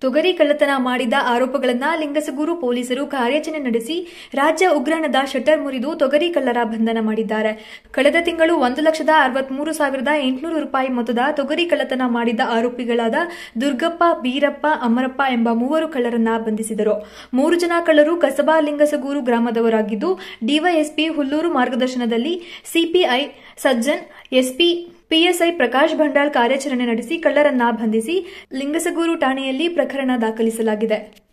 ತೊಗರಿ ಕಳ್ಳತನ ಮಾಡಿದ ಆರೋಪಗಳನ್ನ ಲಿಂಗಸಗೂರು ಪೊಲೀಸರು ಕಾರ್ಯಾಚರಣೆ ನಡೆಸಿ ರಾಜ್ಯ ಉಗ್ರಾಣದ ಶಟರ್ ಮುರಿದು ತೊಗರಿ ಕಳ್ಳರ ಬಂಧನ ಮಾಡಿದ್ದಾರೆ ಕಳೆದ ತಿಂಗಳು ಒಂದು ಲಕ್ಷದ ಅರವತ್ಮೂರು ಸಾವಿರದ ಎಂಟುನೂರು ರೂಪಾಯಿ ಮೊತ್ತದ ತೊಗರಿ ಕಳ್ಳತನ ಮಾಡಿದ ಆರೋಪಿಗಳಾದ ದುರ್ಗಪ್ಪ ಬೀರಪ್ಪ ಅಮರಪ್ಪ ಎಂಬ ಮೂವರು ಕಳ್ಳರನ್ನ ಬಂಧಿಸಿದರು ಮೂರು ಜನ ಕಳ್ಳರು ಕಸಬಾ ಲಿಂಗಸಗೂರು ಗ್ರಾಮದವರಾಗಿದ್ದು ಡಿವೈಎಸ್ಪಿ ಹುಲ್ಲೂರು ಮಾರ್ಗದರ್ಶನದಲ್ಲಿ CPI Sajjan SP PSI Prakash Bhandal ಕಾರ್ಯಾಚರಣೆ ನಡೆಸಿ ಕಳ್ಳರನ್ನ ಬಂಧಿಸಿ ಲಿಂಗಸಗೂರು ಠಾಣೆಯಲ್ಲಿ ಪ್ರಕರಣ ದಾಖಲಿಸಲಾಗಿದೆ